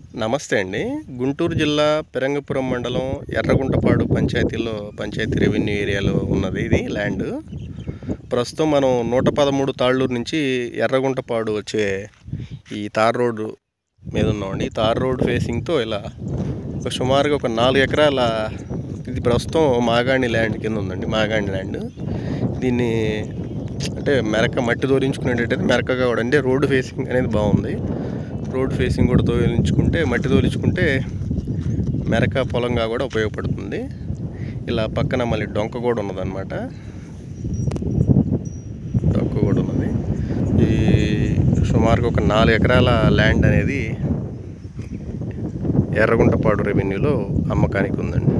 నమస్తే అండి గుంటూరు జిల్లా పెరంగపురం మండలం ఎర్రగుంటపాడు పంచాయతీలో పంచాయతీ రెవెన్యూ ఏరియాలో ఉన్నది ఇది ల్యాండ్ ప్రస్తుతం మనం నూట పదమూడు తాళ్ళూరు నుంచి ఎర్రగుంటపాడు వచ్చే ఈ తార్ రోడ్డు మీద ఉన్నామండి ఈ తార్ రోడ్ ఫేసింగ్తో ఇలా ఒక సుమారుగా ఒక నాలుగు ఎకరాల ఇది ప్రస్తుతం మాగాణి ల్యాండ్ కింద ఉందండి మాగాణి ల్యాండ్ దీన్ని అంటే మెరక మట్టి తోలించుకునేటట్టయితే మెరకగా కూడా అంటే రోడ్డు ఫేసింగ్ అనేది బాగుంది రోడ్ ఫేసింగ్ కూడా తోలించుకుంటే మట్టి తోలించుకుంటే మెరక పొలంగా కూడా ఉపయోగపడుతుంది ఇలా పక్కన మళ్ళీ డొంక కూడా ఉన్నదన్నమాట డొంక కూడా ఉన్నది ఈ సుమారుగా ఒక నాలుగు ఎకరాల ల్యాండ్ అనేది ఎర్రగుంటపాడు రెవెన్యూలో అమ్మకానికి ఉందండి